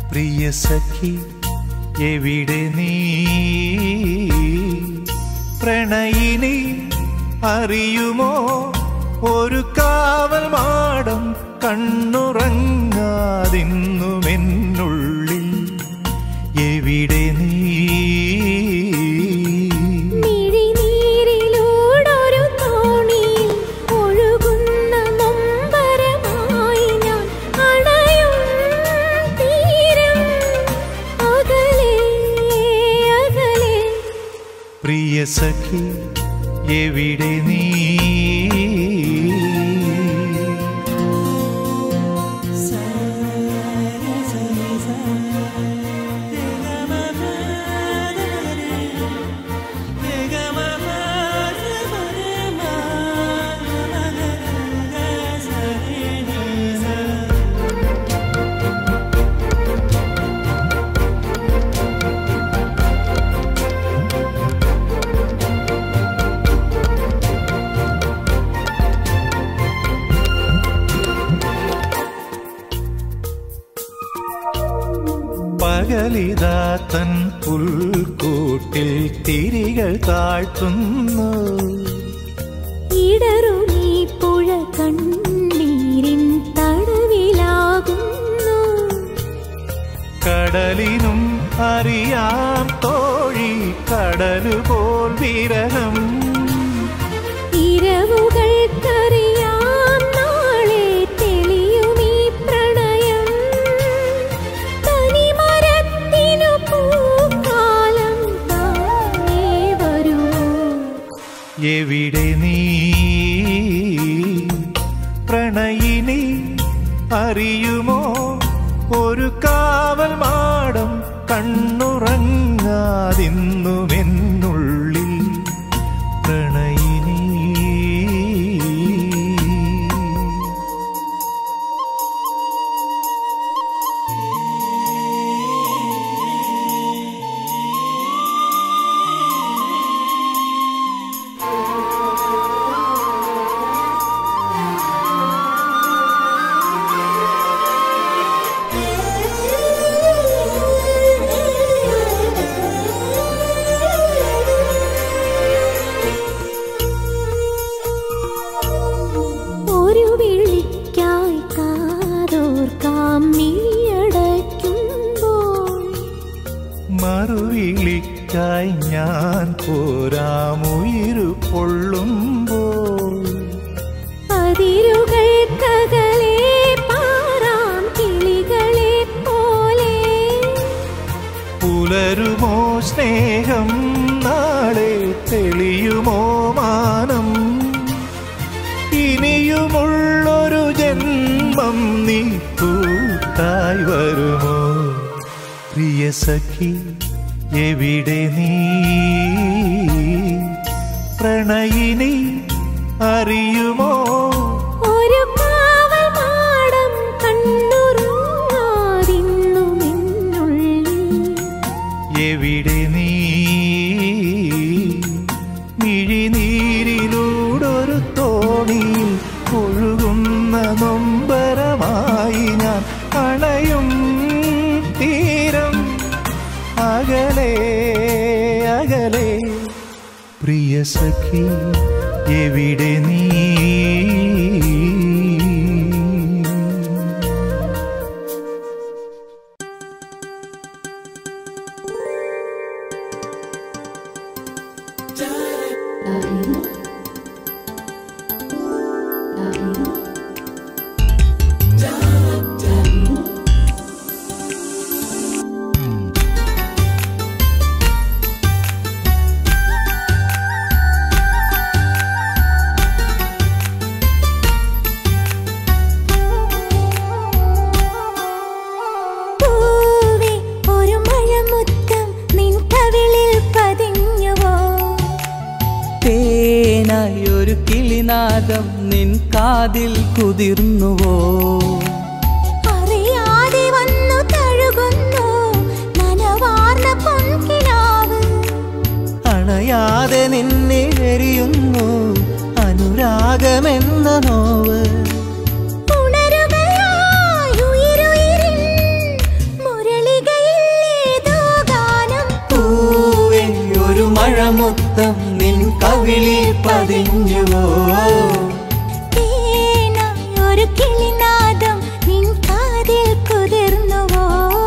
പ്രിയ സഖി എവിടെ നീ പ്രണയിനി അറിയുമോ ഒരു കാവൽ മാടം കണ്ണുറങ്ങാതിന്നുമെന്നുള്ളിൽ എവിടെ നീ മിഴിനീരിലൂടൊരു തോണിയിൽ ഒഴുകുന്ന നൊമ്പരമായി ഞാൻ അണയും തീരം അകലെ അകലെ പ്രിയ സഖി എവിടെ നീ പകലിതാ തൻ പുൽക്കൂട്ടിൽ തിരികൾ താഴ്ത്തുന്നു ഇടറുമീ പുഴ കണ്ണീരിൻ തടവിലാകുന്നു കടലിനും അറിയാം തോഴി കടലുപോൽ വിരഹം ഇരവുകൾക്കറിയാം നാളെ തെളിയുമീ പ്രണയം തനിമരത്തിനു പൂക്കാലം താനേ വരുമോ എവിടെ നീ പ്രണയിനി അറിയുമോ ഒരു കാവൽ മാടം കണ്ണുറങ്ങാതിന്നുമെന്നുള്ളിൽ പ്രണയിനി ഒരു വിളിക്കായി കാതോർക്കാം മിഴിയടയ്ക്കുമ്പോൾ മറുവിളിക്കായി ഞാൻ പോരാമുയിരു പൊള്ളുമ്പോൾ അതിരുകൾക്കകലെ പാറാം കിളികളെ പോലെ പുലരുമോ സ്നേഹം നാളെ തെളിയുമോ മാനം ഇനിയുമുള്ളൊരു ജന്മം നീ കൂട്ടായി വരുമോ പ്രിയ സഖി എവിടെ നീ പ്രണയിനി അറിയുമോ ഒരു കാവൽ മാടം കണ്ണുറങ്ങാതിന്നുമെന്നുള്ളിൽ എവിടെ നീ മിഴിനീരിലൂടൊരു തോണിയിൽ ഒഴുകുന്ന നൊമ്പരമായി ഞാൻ അണയും തീരം അകലെ അകലെ പ്രിയ സഖി എവിടെ നീ പൂവേ ഒരു മഴമുത്തം നിൻ കവിളിൽ പതിഞ്ഞുവോ തേനായി ഒരു കിളിനാദം നിൻ കാതിൽ കുതിർന്നുവോ അറിയാതെ വന്നു തഴുകുന്നു നനവാർന്ന പൊൻകിനാവ് അണയാതെ നിന്നെ എരിയുന്നു അനുരാഗമെന്ന നോവ് ഉണരുകയായി ഉയിരുയിരിൻ മുരളി മഴമുത്തം നിൻ കവിളിൽ പതിഞ്ഞുവോ തേനായി ഒരു കിളിനാദം നിൻ കാതിൽ കുതിർന്നുവോ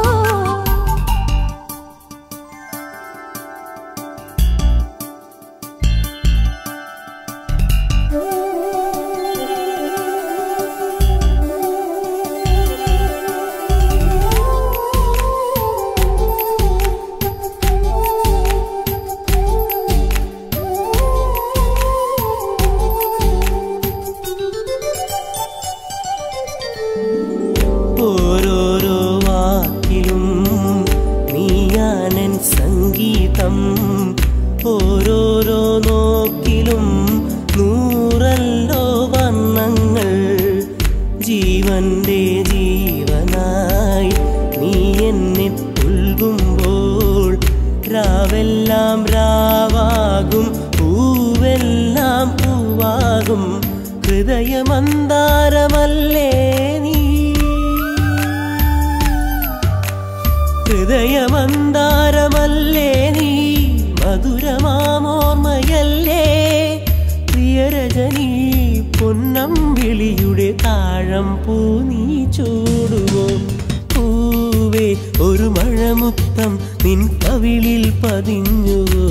ഓരോരോ വാക്കിലും നീയാനൻ സംഗീതം ഓരോരോ നോക്കിലും നൂറല്ലോ വർണ്ണങ്ങൾ ജീവന്റെ ജീവനായി നീ എന്നെ പുൽകുമ്പോൾ രാവെല്ലാം രാവാകും പൂവെല്ലാം പൂവാകും ഹൃദയമന്താരമല്ലേ നീ ഹൃദയമന്താരമല്ലേ നീ മധുരമാമോർമ്മയല്ലേ പ്രിയരജനി പൊന്നം വിളിയുടെ താഴം പൂ നീ ചൂടുവോ പൂവേ ഒരു മഴമുത്തം നിൻ കവിളിൽ പതിഞ്ഞുവോ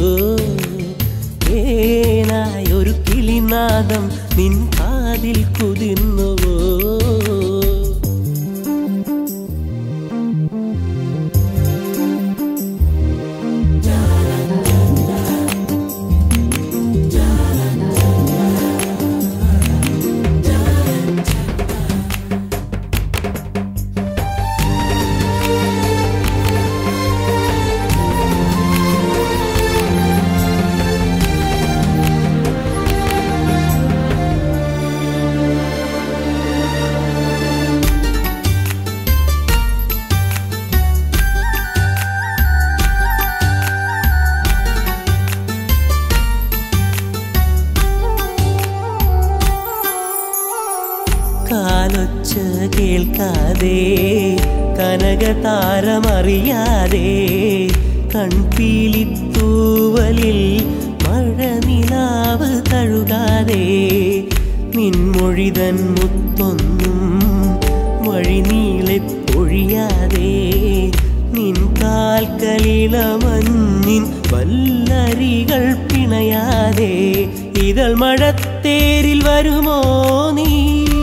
ഏനായ ഒരു കിളിനാദം നിൻ കാതിൽ കുതിർന്നുവോ കാലൊച്ച കേൾക്കാതെ കനകതാരമറിയാതെ കൺപീലിത്തൂവലിൽ മഴനിലാവ് തഴുകാതെ നിൻമൊഴിതൻ മുത്തൊന്നും വഴിനീളെ പൊഴിയാതെ നിൻ കാൽക്കളിളമഞ്ഞിൻ വല്ലരികൾ പിണയാതെ ഇതൾ മഴത്തേരിൽ വരുമോ നീ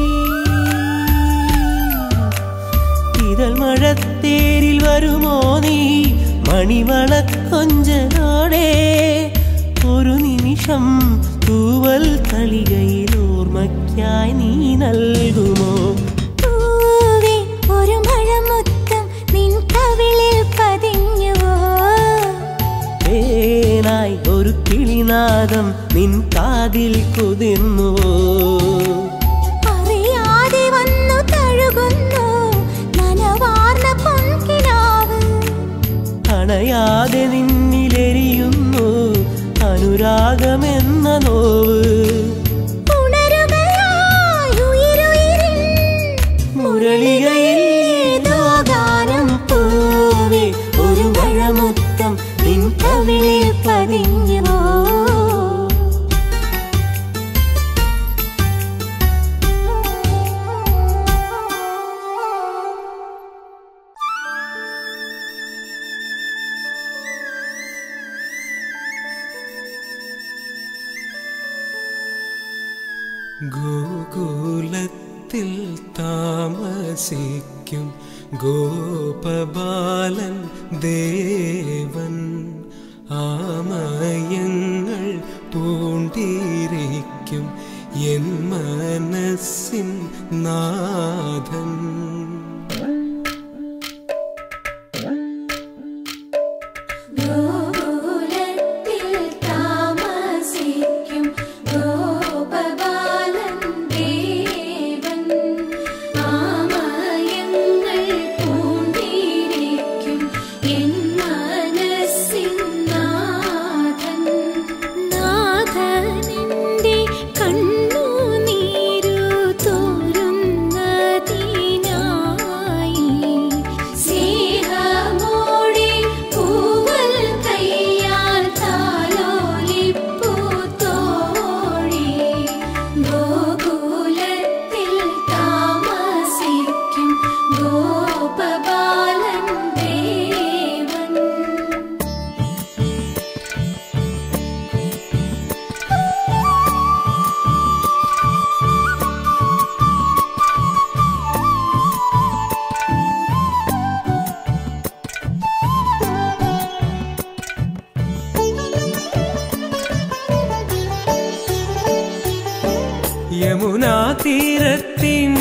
ഇതൾ മഴത്തേരിൽ വരുമോ നീ മണിവളക്കൊഞ്ചലോടെ ഒരു നിമിഷം തൂവൽ തളികയിൽ ഓർമ്മയ്ക്കായി നീ നൽകുമോ പൂവേ ഒരു മഴമുത്തം നിൻ കവിളിൽ പതിഞ്ഞുവോ തേനായി ഒരു കിളിനാദം നിൻ കാതിൽ കുതിർന്നുവോ അറിയാതെ വന്നു തഴുകുന്നു നനവാർന്ന പൊൻകിനാവ് അണയാതെ നിന്നിലെരിയുന്നു അനുരാഗമെന്ന നോവ് ഉണരുകയായി ഉയിരുയിരിൻ മുരളികയിൽ ഏതോ ഗാനം പൂവേ ഒരു മഴമുത്തം നിൻ കവിളിൽ പതിഞ്ഞുവോ ഗോകുലത്തിൽ താമസിക്കും ഗോപബാലൻ ദേവൻ ആമയങ്ങൾ പൂണ്ടിരിക്കും എൻ മനസ്സിൻ നാഥൻ ഗോകുലത്തിൽ താമസിക്കും ഗോപബാലൻ ദേവൻ ആമയങ്ങൾ പൂണ്ടിരിക്കും എൻ മനസ്സിൻ നാഥൻ നാഥനിന്റെ കണ്ണുനീരു തോരുന്നതിനാ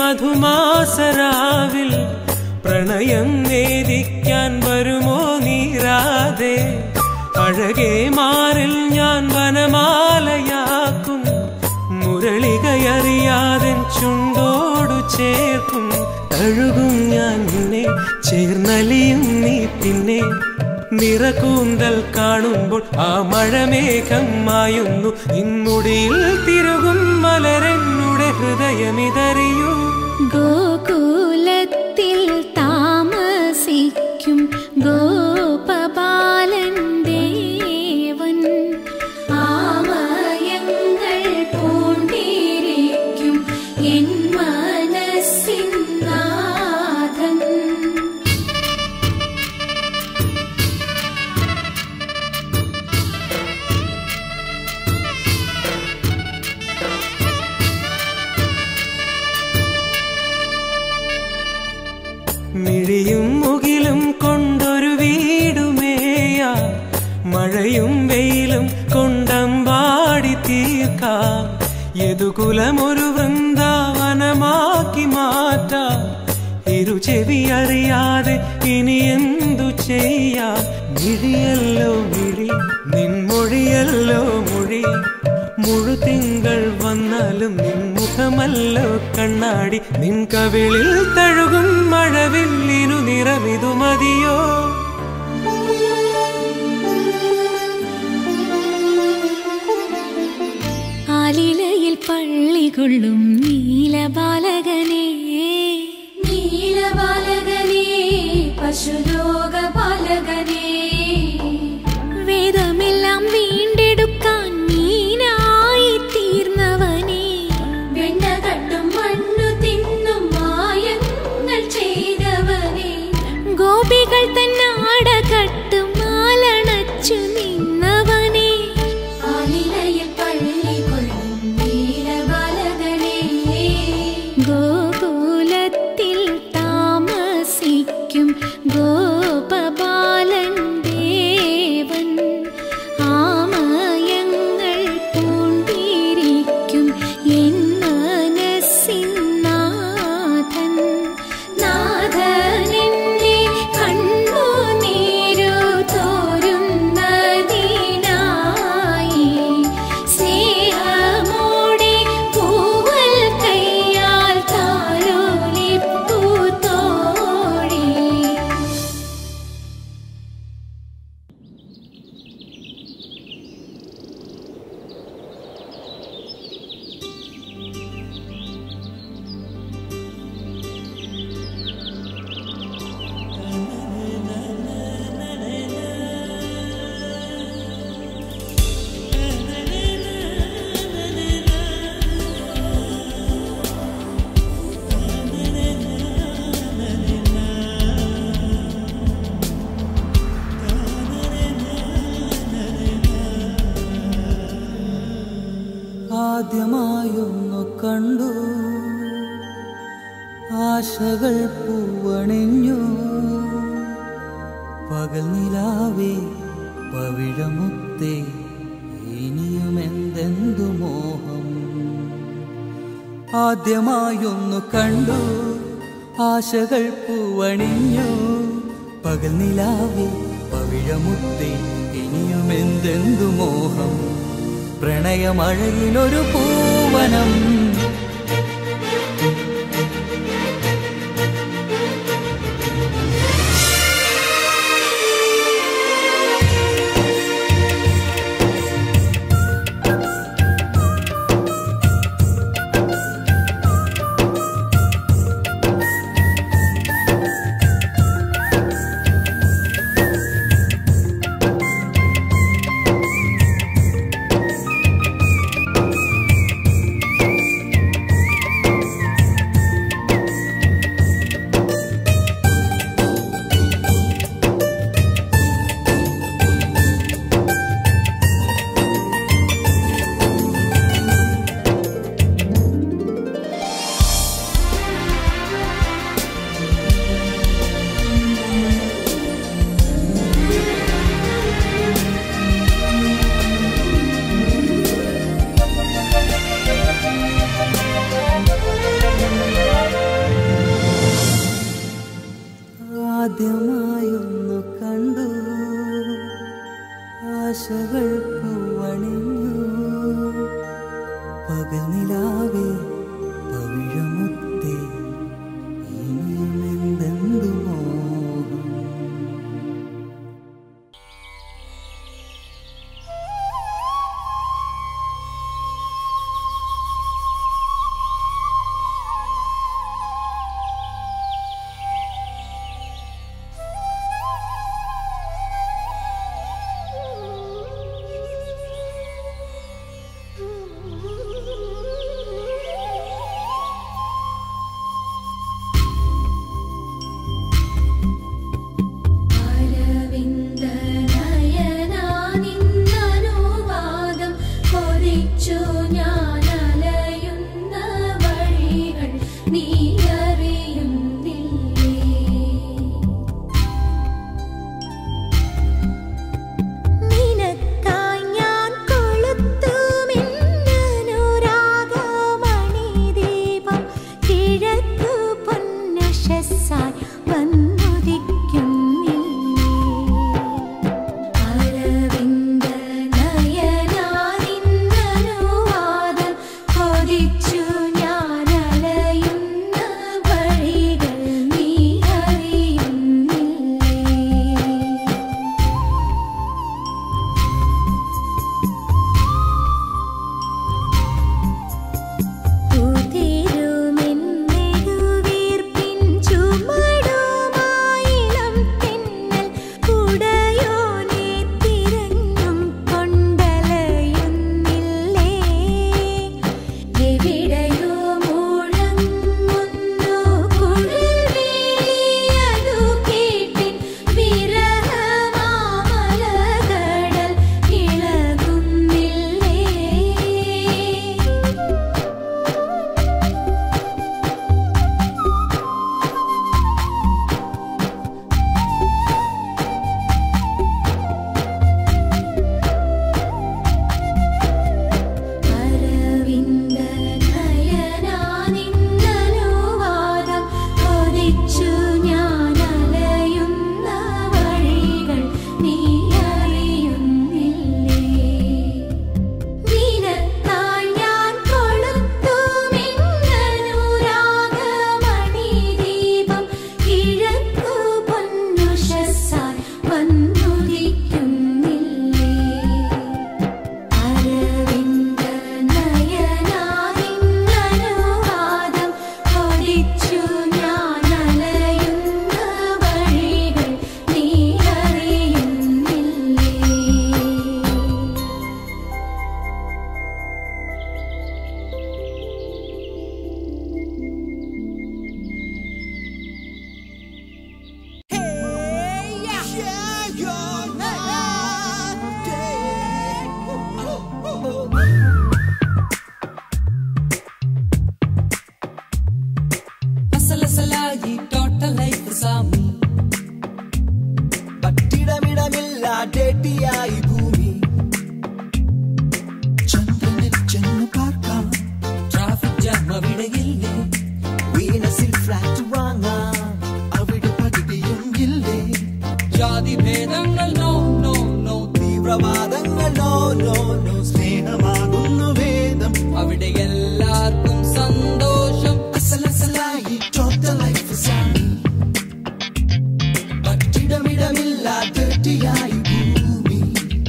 മധുമാസരാവിൽ പ്രണയം നേദിക്കാൻ വരുമോ നീരാതെ അഴകെ മാറിൽ ഞാൻ വനമാലയാക്കും മുരളികയറിയാതെ ചുണ്ടോടു ചേർക്കും തഴുകും ഞാൻ നിന്നെ ചേർന്നലിയും നീ പിന്നെ നിറകൂന്തൽ കാണുമ്പോൾ ആ മഴമേഘം മായുന്നു ഇന്നുടിയിൽ തിരുകും മലരെന്നുടെ ഹൃദയമിതറിയൂ ഗോകുലത്തിൽ താമസിക്കും ഗോപബാലൻ ദേവൻ ആമയങ്ങൾ പൂണ്ടിരിക്കും എൻ മനസ്സിൻ നാഥൻ മിഴിയും മുകിലും കൊണ്ടൊരു വീടുമേയ മഴയും വെയിലും കൊണ്ടമ്പാടി തീർക്കാം യദുകുലമൊരു വൃന്ദാവനമാക്കി മാറ്റാം ഇരുചെവി അറിയാതെ ഇനി എന്തു ചെയ്യാം മിഴിയല്ലോ മിഴി നിൻമൊഴിയല്ലോ മൊഴി മുഴുതിങ്കൾ വന്നാലും നിൻ മുഖമല്ലോ കണ്ണാടി നിൻ കവിളിൽ തഴുകും മഴവില്ലിനു നിറമിതു മതിയോ ആലിലയിൽ പള്ളികൊള്ളും നീലബാലകനെ നീലബാലകനെ പശുലോകപാലകനെ വേദമെല്ലാം വീണ്ടെടുക്കാൻ മീനായി തീർന്നവനെ വെണ്ണ തട്ടും മണ്ണു തിന്നും മായങ്ങൾ ചെയ്തവനെ ഗോപികൾ തന്നാട കട്ടും മാലണച്ചു നിന്നവനെ ആലിലയിൽ പള്ളി കൊള്ളും നീലബാലകനെ ഗോകുലത്തിൽ താമസിക്കും ഗോപബാലൻ ദേവൻ ആമയങ്ങൾ പൂണ്ടിരിക്കും എൻ മനസ്സിൻ നാഥൻ നാഥനെന്നെ കണ്ണു നീരു തോരുന്നതിനായി സ്നേഹമോടെ പൂവൽ കയ്യാൽ താലോലിപ്പൂ തോഴി ആദ്യമായൊന്നു കണ്ടു ആശകൾ പൂവണിഞ്ഞു പകൽ നിലാവേ പവിഴമുത്തേ ഇനിയും എന്തെന്തു മോഹം ആദ്യമായൊന്നു കണ്ടു ആശകൾ പൂവണിഞ്ഞു പകൽ നിലാവേ പവിഴമുത്തേ ഇനിയും എന്തെന്തു മോഹം പ്രണയമഴയിലൊരു പൂവനം ആദ്യമായൊന്നു കണ്ടു ആശകൾ പൂവണിഞ്ഞു പകൽ നിലാവേ പവിഴമുത്തേ ഇനിയും എന്തെന്തു മോഹം അരവിന്ദനയനാനിന്നനുവാദം കൊതിച്ചു ഞാൻ അലയുന്ന വഴികൾ നീ അറിയുന്നില്ലേ നിനക്കായി ഞാൻ കൊളുത്തുമിന്നനുരാഗമണിദീപം കിഴക്കു പൊന്നുഷസ്സായി വന്നുദിക്കുന്നില്ലേ അരവിന്ദനയനാനിന്നനുവാദം കൊതിച്ചു ഞാൻ അലയുന്ന വഴികൾ നീ അറിയുന്നില്ലേ ഉതിരുമെന്നെടുവീർപ്പിൻ ചുമടുമായിളം തെന്നൽ കുടയോനെ തിരഞ്ഞും കൊണ്ടലയുന്നില്ലേ എവിടെയോ മുഴങ്ങുന്നു കുഴൽവേലിയതു കേട്ടിൻ വിരഹമാമലകടൽ ഇളകുന്നില്ലേ അരവിന്ദനയനാനിന്നനുവാദം കൊതിച്ചു ഞാൻ അലയുന്ന വഴികൾ നീ അറിയുന്നില്ലേ നിനക്കായി ഞാൻ കൊളുത്തുമിന്നനുരാഗമണിദീപം കിഴക്കു പൊന്നുഷസ്സായി വന്നുദിക്കുന്നില്ലേ അരവിന്ദനയനാനിന്നനുവാദം കൊതിച്ചു ഞാൻ അലയുന്ന വഴികൾ നീ അറിയുന്നില്ലേ അസലസലായി ടോട്ടൽ ലൈഫ് സാമി പട്ടിടമിടമില്ലാതെട്ടിയായി ഭൂമി ചന്ദ്രനിൽ ചെന്ന് പാർക്കാം ട്രാഫിക് ജാം അവിടെയില്ലേ വീനസിൽ ഫ്ലാറ്റ് വാങ്ങാം അവിടെ പകുതിയും ഇല്ലേ ജാതി ഭേദങ്ങൾ നോ നോ നോ തീവ്രവാദങ്ങൾ നോ നോ നോ സ്നേഹമാകുന്നു വേദം അവിടെ എല്ലാവർക്കും സന്തോഷം അസലസലായി ടോട്ടൽ ലൈഫ് സാമി പട്ടിടമിടമില്ലാതെട്ടിയായി ഭൂമി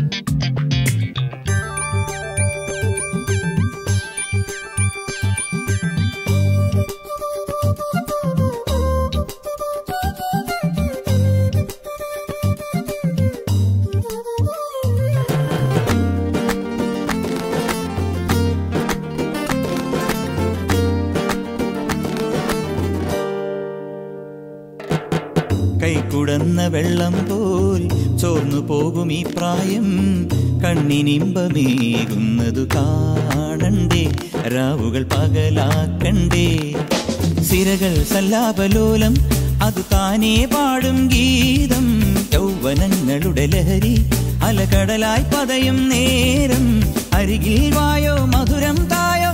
കൈക്കുടന്ന വെള്ളം പോൽ ചോർന്നു പോകും ഈ പ്രായം കണ്ണിനിമ്പമേകുന്നതു കാണണ്ടേ രാവുകൾ പകലാക്കണ്ടേ സിരകൾ സല്ലാപലോലം അത് താനേ പാടും ഗീതം യൗവനങ്ങളുടെ ലഹരി അലകടലായി പതയും നേരം അരികിൽ വായോ മധുരം തായോ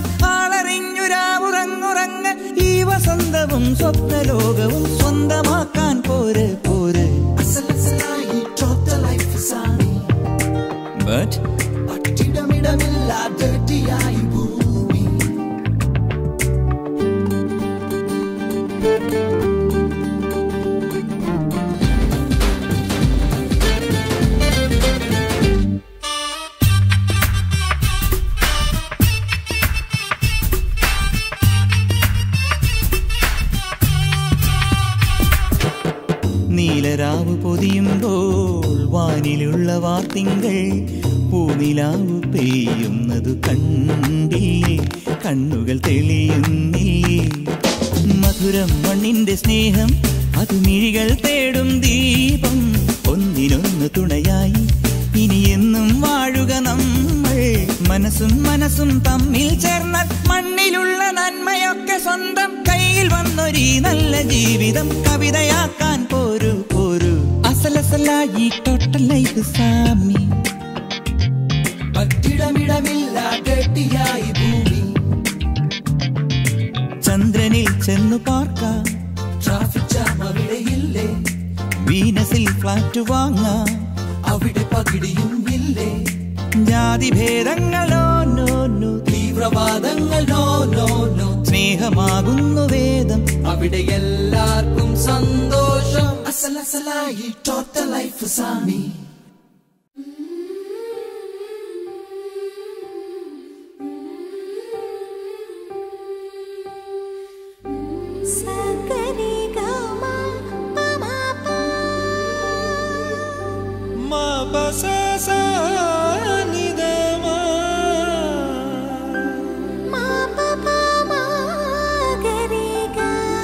ആളറിഞ്ഞുരാവുറങ്ങുറങ്ങ ഈ വസന്തവും സ്വപ്നലോകവും സ്വന്തമാക്കാൻ പോരെ പോരെ നീലരാവ് പൊതിയുമ്പോൾ വാനിലുള്ള വാർത്തിങ്കൾ പൂനിലാവ് പെയ്യുന്നതു കണ്ടില്ലേ കണ്ണുകൾ തെളിയുന്നില്ലേ മധുരം മണ്ണിന്റെ സ്നേഹം അത് മിഴികൾ തേടും ദീപം ഒന്നിനൊന്ന് തുണയായി ഇനി എന്നും വാഴുക നമ്മൾ മനസ്സും മനസ്സും തമ്മിൽ ചേർന്ന മണ്ണിലുള്ള നന്മയൊക്കെ സ്വന്തം കയ്യിൽ വന്നൊരീ നല്ല ജീവിതം കവിതയാക്കാൻ പോരു പോരു അസലസലായി ടോട്ടൽ ലൈഫ് സാമി മറ്റിടമിടമില്ല കെട്ടിയായി ഭൂമി ചന്ദ്രനിൽ ചെന്നു പാർക്കാം ട്രാഫിക് ജാം അവിടെയില്ലേ വീനസിൽ ഫ്ലാറ്റ് വാങ്ങാം അവിടെ പകിടിയും ഇല്ലേ ജാതിഭേദങ്ങളോ നോ നോ തീവ്രവാദങ്ങൾ നോ നോ നോ സ്നേഹമാകുന്നു വേദം അവിടെ എല്ലാവർക്കും സന്തോഷം അസലസലായി ടോട്ടൽ ലൈഫ് സാമി സകരി ഗമ പമ പ മ പ പ മ ഗരി ഗ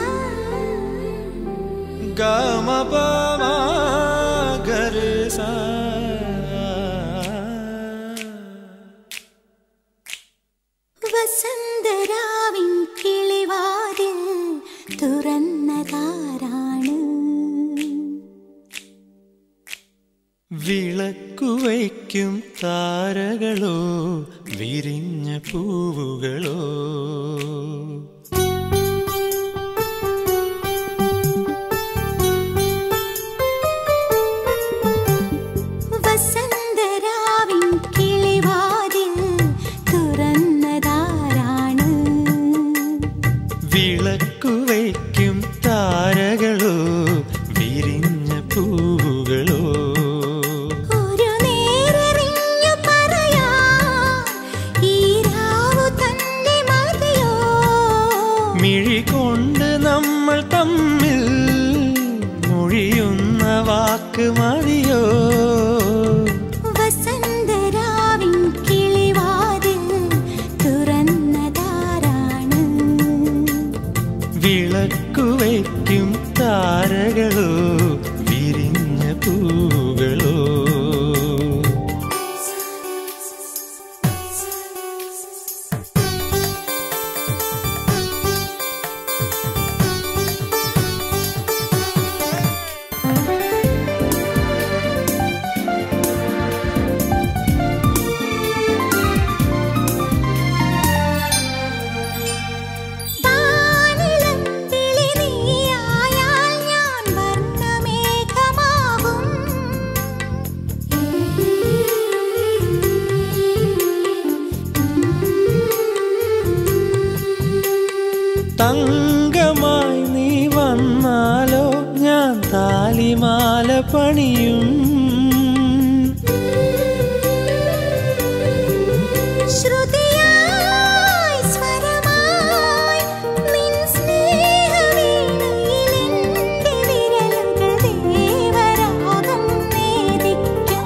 വസന്തരാവിൻ കിളിവാതിൽ തുറന്നതാരാണ് വിളക്കുവയ്ക്കും താരകളോ വിരിഞ്ഞ പൂവുകളോ വസന്തരാവിൻ കിളിവാതിൽ തുറന്നതാരാണ് വിളക്കുവയ്ക്കും താരകളോ വിരിഞ്ഞ പൂവുകളോ ഒരു നേരെറിഞ്ഞു പറയാ ഈ രാവു തന്നെ മതിയോ മിഴി കൊണ്ട് നമ്മൾ തമ്മിൽ മൊഴിയുന്ന വാക്ക് മതിയോ വസന്തരാവിൻ കിളിവാതിൽ തുറന്നതാരാണ് വിളക്കുവയ്ക്കും താരകളോ വിരിഞ്ഞ പൂവുകളോ വാനിലന്തിളി നീയായാൽ ഞാൻ വർണ്ണമേഘമാകും തങ്കമായി നീ വന്നാലോ ഞാൻ താലിമാല പണിയും ശ്രുതിയായി സ്വരമായി നിൻ സ്നേഹവീണയിൽ എൻ്റെ വിരലുകൾ ദേവരാഗം നേദിക്കും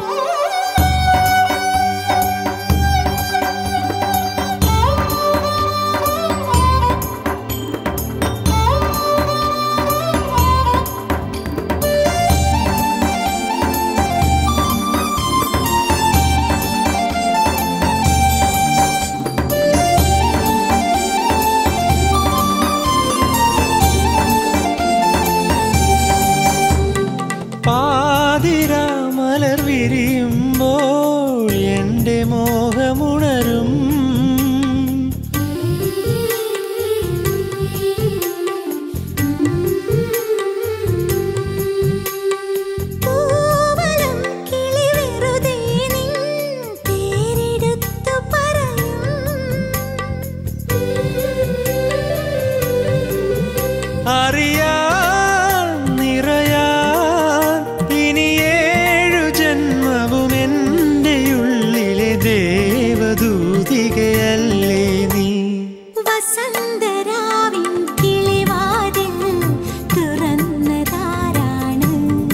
അറിയാൻ നിറയാൻ ഇനി ഏഴു ജന്മവും എൻ്റെ ഉള്ളിലെ ദേവദൂതികയല്ലേ നീ വസന്തരാവിൻ കിളിവാതിൽ തുറന്നതാരാണ്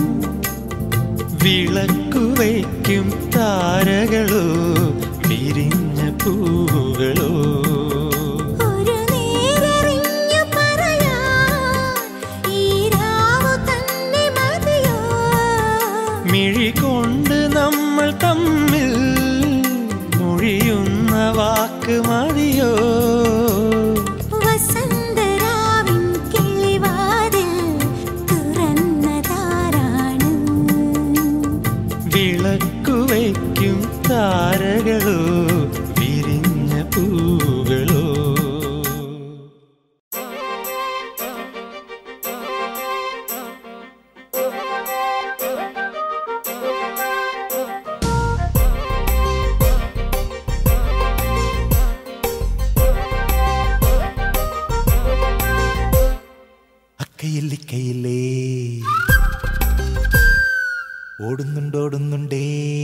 വിളക്കു വയ്ക്കും താരകളോ വിരിഞ്ഞ പൂവുകളോ ഒരു നേരറിഞ്ഞു പറയാൻ ഈ രാവു തന്നെ മതിയോ മിഴി കൊണ്ട് നമ്മൾ തമ്മിൽ മൊഴിയുന്ന വാക്ക് മതിയോ വസന്തരാവിൻ കിളിവാതിൽ തുറന്നതാരാണ് വിളക്കു വയ്ക്കും താരകളോ വിരിഞ്ഞ പൂവുകളോ അക്കയില്ലിക്കയില്ലേ ഓടുന്നുണ്ടോടുന്നുണ്ടേ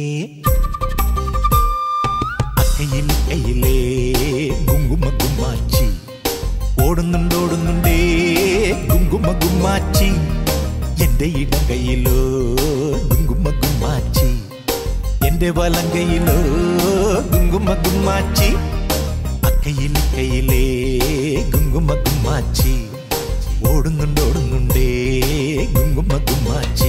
അക്കയില്ലിക്കയില്ലേ ഗുങ്കുമ ഗുമ്മാച്ചി ഓടുന്നുണ്ടോടുന്നുണ്ടേ ഗുങ്കുമ ഗുമ്മാച്ചി എന്റെ ഇടം കയ്യിലോ ഗുങ്കുമ ഗുമ്മാച്ചി എന്റെ വലം കയ്യിലോ ഗുങ്കുമ ഗുമ്മാച്ചി അക്കയില്ലിക്കയിലേ ഗുങ്കുമ ഗുമ്മാച്ചി ഓടുന്നുണ്ട് ഓടുന്നുണ്ടേ ഗുങ്കുമ ഗുമ്മാച്ചി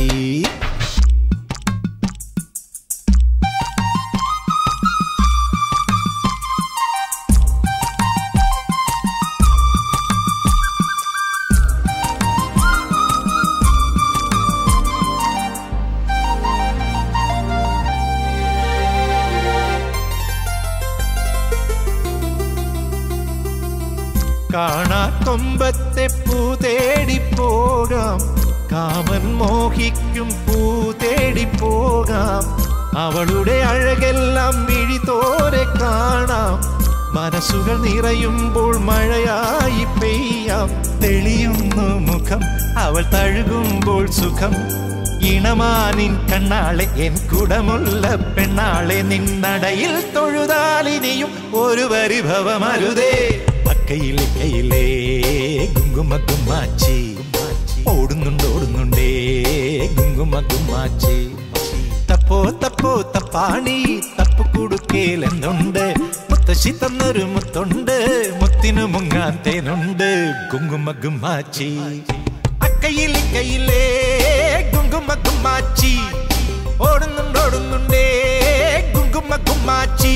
കാണാ കൊമ്പത്തെ പൂ തേടി പോകാം കാമൻ മോഹിക്കും പൂ തേടി പോകാം അവളുടെ അഴകെല്ലാം മിഴിതോരെ കാണാം മനസ്സുകൾ നിറയുമ്പോൾ മഴയായി പെയ്യാം തെളിയുന്നു മുഖം അവൾ തഴുകുമ്പോൾ സുഖം ഇണമാനിൻ കണ്ണാളെ എൻ കുടമുള്ള പെണ്ണാളെ നിന്നടയിൽ തൊഴുതാലിനിയും ഒരു പരിഭവമരുതേ അക്കയിലെ കയ്യിലേ ഗുങ്കുമ ഗുമ്മാച്ചി ഓടുന്നുണ്ട് ഓടുന്നുണ്ടേ ഗുങ്കുമ ഗുമ്മാച്ചി തപ്പോ തപ്പോ തപ്പാണി തപ്പു കുടുക്കേലെന്നുണ്ട് മുത്തശ്ശി തന്നൊരു മുത്തുണ്ട് മുത്തിനു മുങ്ങാൻ തേനുണ്ട് ഗുങ്കുമ ഗുമ്മാച്ചി അക്കയിലെ കയ്യിലേ ഗുങ്കുമ ഗുമ്മാച്ചി ഓടുന്നുണ്ട് ഓടുന്നുണ്ടേ ഗുങ്കുമ ഗുമ്മാച്ചി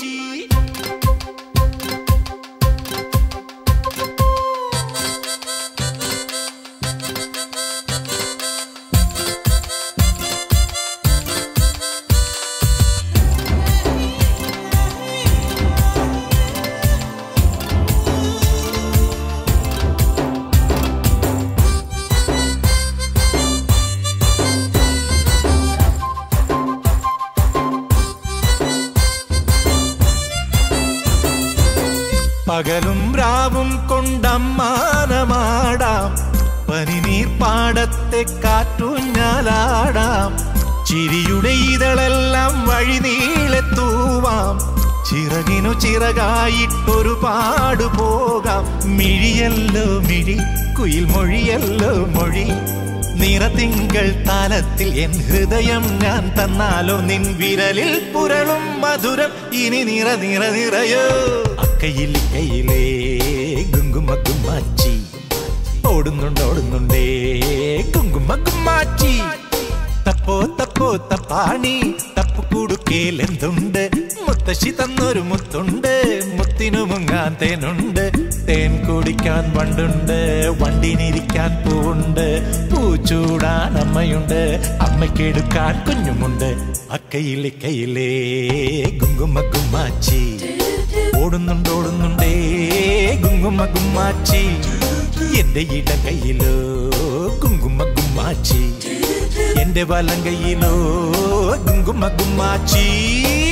പകലും രാവും കൊണ്ടമ്മാനമാടാം പനിനീർ പാടത്തെ കാറ്റൂഞ്ഞാലാടാം ചിരിയുടെ ഇതളെല്ലാം വഴി നീളെത്തൂവാം ചിറകിനു ചിറകായിട്ടൊരു പാടു പോകാം മിഴിയല്ലോ മിഴി കുയിൽ മൊഴിയല്ലോ മൊഴി നിറതിങ്കൾ താലത്തിൽ എൻ ഹൃദയം ഞാൻ തന്നാലോ നിൻ വിരലിൽ പുരളും മധുരം ഇനി നിറ നിറ നിറയോ അക്കയിൽ കയ്യിലേ ഗുങ്കുമ ഗുമ്മാച്ചി ഓടുന്നുണ്ട് ഓടുന്നുണ്ടേ ഗുങ്കുമ ഗുമ്മാച്ചി തപ്പോ തപ്പോ തപ്പാണി തപ്പു കുടുക്കേലെന്തുണ്ട് മുത്തശ്ശി തന്നൊരു മുത്തുണ്ട് മുത്തിനു മുങ്ങാൻ തേനുണ്ട് തേൻ കുടിക്കാൻ വണ്ടുണ്ട് വണ്ടിനിരിക്കാൻ പൂവുണ്ട് പൂച്ചൂടാൻ അമ്മയുണ്ട് അമ്മയ്ക്കെടുക്കാൻ കുഞ്ഞുമുണ്ട് അക്കയിലെ കയ്യിലേ ഗുങ്കുമ ഗുമ്മാച്ചി ഓടുന്നുണ്ട് ഓടുന്നുണ്ടേ ഗുങ്കുമ ഗുമ്മാച്ചി എന്റെ ഇട കയ്യിലോ ഗുങ്കുമ ഗുമ്മാച്ചി എന്റെ വലം കയ്യിലോ ഗുങ്കുമ ഗുമ്മാച്ചി